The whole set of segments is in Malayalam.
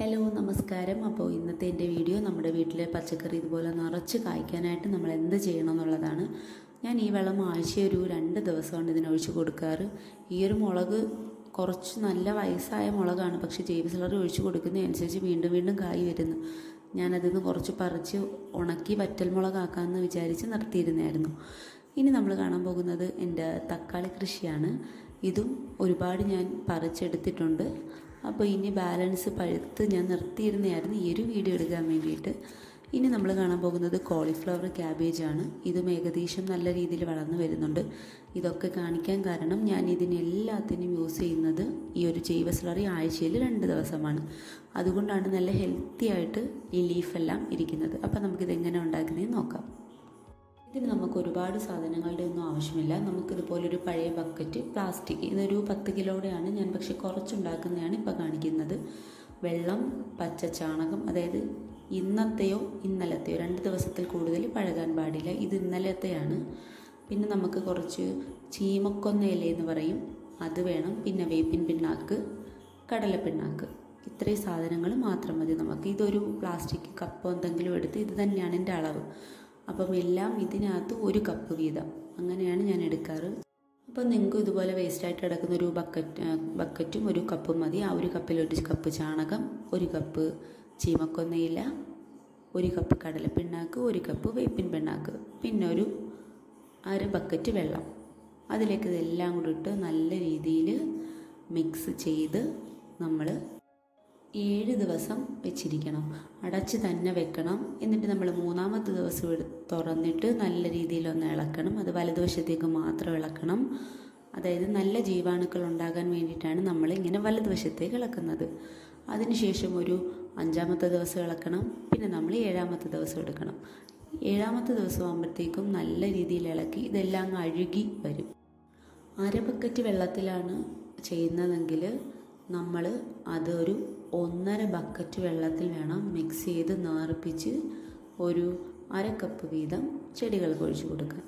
ഹലോ നമസ്കാരം അപ്പോൾ ഇന്നത്തെ എൻ്റെ വീഡിയോ നമ്മുടെ വീട്ടിലെ പച്ചക്കറി ഇതുപോലെ നിറച്ച് കായ്ക്കാനായിട്ട് നമ്മൾ എന്ത് ചെയ്യണം എന്നുള്ളതാണ് ഞാൻ ഈ വെള്ളം ആഴ്ച ഒരു രണ്ട് ദിവസമാണ് ഇതിനൊഴിച്ച് കൊടുക്കാറ് ഈ ഒരു മുളക് കുറച്ച് നല്ല വയസ്സായ മുളകാണ് പക്ഷേ ജൈവ സിലറി ഒഴിച്ച് കൊടുക്കുന്നതനുസരിച്ച് വീണ്ടും വീണ്ടും കായ് വരുന്നു ഞാനതിൽ നിന്ന് കുറച്ച് പറിച്ച് ഉണക്കി വറ്റൽ മുളകാക്കാമെന്ന് വിചാരിച്ച് നിർത്തിയിരുന്നായിരുന്നു ഇനി നമ്മൾ കാണാൻ പോകുന്നത് എൻ്റെ തക്കാളി കൃഷിയാണ് ഇതും ഒരുപാട് ഞാൻ പറിച്ചെടുത്തിട്ടുണ്ട് അപ്പോൾ ഇനി ബാലൻസ് പഴുത്ത് ഞാൻ നിർത്തിയിരുന്നതായിരുന്നു ഈ ഒരു വീഡിയോ എടുക്കാൻ വേണ്ടിയിട്ട് ഇനി നമ്മൾ കാണാൻ പോകുന്നത് കോളിഫ്ലവർ ക്യാബേജാണ് ഇതും ഏകദേശം നല്ല രീതിയിൽ വളർന്നു വരുന്നുണ്ട് ഇതൊക്കെ കാണിക്കാൻ കാരണം ഞാൻ ഇതിനെല്ലാത്തിനും യൂസ് ചെയ്യുന്നത് ഈ ഒരു ജൈവ സ്ലറി ആഴ്ചയിൽ രണ്ട് ദിവസമാണ് അതുകൊണ്ടാണ് നല്ല ഹെൽത്തി ആയിട്ട് ഈ ലീഫെല്ലാം ഇരിക്കുന്നത് അപ്പോൾ നമുക്കിതെങ്ങനെ ഉണ്ടാക്കുന്നതെന്ന് നോക്കാം ഇതിന് നമുക്ക് ഒരുപാട് സാധനങ്ങളുടെ ഒന്നും ആവശ്യമില്ല നമുക്കിതുപോലൊരു പഴയ ബക്കറ്റ് പ്ലാസ്റ്റിക് ഇതൊരു പത്ത് കിലോയുടെയാണ് ഞാൻ പക്ഷെ കുറച്ചുണ്ടാക്കുന്നതാണ് ഇപ്പോൾ കാണിക്കുന്നത് വെള്ളം പച്ച ചാണകം അതായത് ഇന്നത്തെയോ ഇന്നലത്തെയോ രണ്ട് ദിവസത്തിൽ കൂടുതൽ പഴകാൻ പാടില്ല ഇത് ഇന്നലത്തെയാണ് പിന്നെ നമുക്ക് കുറച്ച് ചീമക്കൊന്ന ഇല എന്ന് പറയും അത് വേണം പിന്നെ വേപ്പിൻ പിണ്ണാക്ക് കടലപ്പിണ്ണാക്ക് ഇത്രയും സാധനങ്ങൾ മാത്രം മതി നമുക്ക് ഇതൊരു പ്ലാസ്റ്റിക് കപ്പോ എന്തെങ്കിലും എടുത്ത് ഇത് തന്നെയാണ് എൻ്റെ അളവ് അപ്പം എല്ലാം ഇതിനകത്ത് ഒരു കപ്പ് വീതം അങ്ങനെയാണ് ഞാൻ എടുക്കാറ് അപ്പോൾ നിങ്ങൾക്ക് ഇതുപോലെ വേസ്റ്റായിട്ട് കിടക്കുന്ന ഒരു ബക്കറ്റ് ബക്കറ്റും ഒരു കപ്പും മതി ആ ഒരു കപ്പിൽ ഒരു കപ്പ് ചാണകം ഒരു കപ്പ് ചീമക്കൊന്നയില ഒരു കപ്പ് കടലപ്പിണ്ണാക്ക് ഒരു കപ്പ് വേപ്പിൻ പിണ്ണാക്ക് പിന്നെ ഒരു അര ബക്കറ്റ് വെള്ളം അതിലേക്ക് ഇതെല്ലാം കൂടി ഇട്ട് നല്ല രീതിയിൽ മിക്സ് ചെയ്ത് നമ്മൾ ഏഴ് ദിവസം വെച്ചിരിക്കണം അടച്ച് തന്നെ വെക്കണം എന്നിട്ട് നമ്മൾ മൂന്നാമത്തെ ദിവസം എടു തുറന്നിട്ട് നല്ല രീതിയിലൊന്ന് ഇളക്കണം അത് വലതുവശത്തേക്ക് മാത്രം ഇളക്കണം അതായത് നല്ല ജീവാണുക്കൾ ഉണ്ടാകാൻ വേണ്ടിയിട്ടാണ് നമ്മൾ ഇങ്ങനെ വലതുവശത്തേക്ക് ഇളക്കുന്നത് അതിനുശേഷം ഒരു അഞ്ചാമത്തെ ദിവസം ഇളക്കണം പിന്നെ നമ്മൾ ഏഴാമത്തെ ദിവസം എടുക്കണം ഏഴാമത്തെ ദിവസം ആകുമ്പോഴത്തേക്കും നല്ല രീതിയിൽ ഇളക്കി ഇതെല്ലാം അങ്ങ് അഴുകി വരും അര ബക്കറ്റ് വെള്ളത്തിലാണ് ചെയ്യുന്നതെങ്കിൽ നമ്മൾ അതൊരു ഒന്നര ബക്കറ്റ് വെള്ളത്തിൽ വേണം മിക്സ് ചെയ്ത് നേർപ്പിച്ച് ഒരു അര കപ്പ് വീതം ചെടികൾക്ക് ഒഴിച്ചു കൊടുക്കാൻ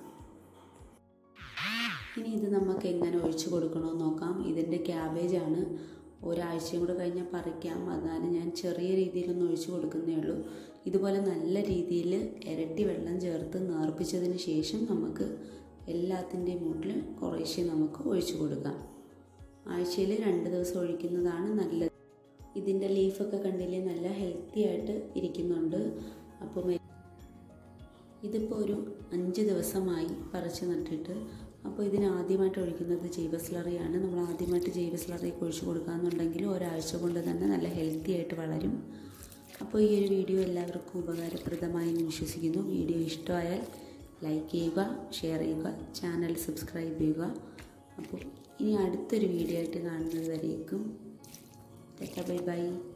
ഇനി ഇത് നമുക്ക് എങ്ങനെ ഒഴിച്ചു കൊടുക്കണമെന്ന് നോക്കാം ഇതിൻ്റെ ക്യാബേജാണ് ഒരാഴ്ചയും കൂടെ കഴിഞ്ഞാൽ പറിക്കാം അതാണ് ഞാൻ ചെറിയ രീതിയിലൊന്ന് ഒഴിച്ചു കൊടുക്കുന്നേ ഉള്ളൂ ഇതുപോലെ നല്ല രീതിയിൽ ഇരട്ടി വെള്ളം ചേർത്ത് നേർപ്പിച്ചതിന് ശേഷം നമുക്ക് എല്ലാത്തിൻ്റെയും മുകളിൽ കുറേശ്ശെ നമുക്ക് ഒഴിച്ചു കൊടുക്കാം ആഴ്ചയിൽ രണ്ട് ദിവസം ഒഴിക്കുന്നതാണ് നല്ലത് ഇതിൻ്റെ ലീഫൊക്കെ കണ്ടില്ലേ നല്ല ഹെൽത്തി ആയിട്ട് ഇരിക്കുന്നുണ്ട് അപ്പം ഇതിപ്പോൾ ഒരു അഞ്ച് ദിവസമായി പറിച്ച് നട്ടിട്ട് അപ്പോൾ ഇതിന് ആദ്യമായിട്ട് ഒഴിക്കുന്നത് ജൈവ സ്ലറിയാണ് നമ്മൾ ആദ്യമായിട്ട് ജൈവ സ്ലറി ഒഴിച്ച് കൊടുക്കുകയെന്നുണ്ടെങ്കിൽ ഒരാഴ്ച കൊണ്ട് തന്നെ നല്ല ഹെൽത്തി ആയിട്ട് വളരും അപ്പോൾ ഈ ഒരു വീഡിയോ എല്ലാവർക്കും ഉപകാരപ്രദമായി എന്ന് വിശ്വസിക്കുന്നു വീഡിയോ ഇഷ്ടമായാൽ ലൈക്ക് ചെയ്യുക ഷെയർ ചെയ്യുക ചാനൽ സബ്സ്ക്രൈബ് ചെയ്യുക അപ്പോൾ ഇനി അടുത്തൊരു വീഡിയോ ആയിട്ട് കാണുന്നത് വരേക്കും ബൈ ബൈ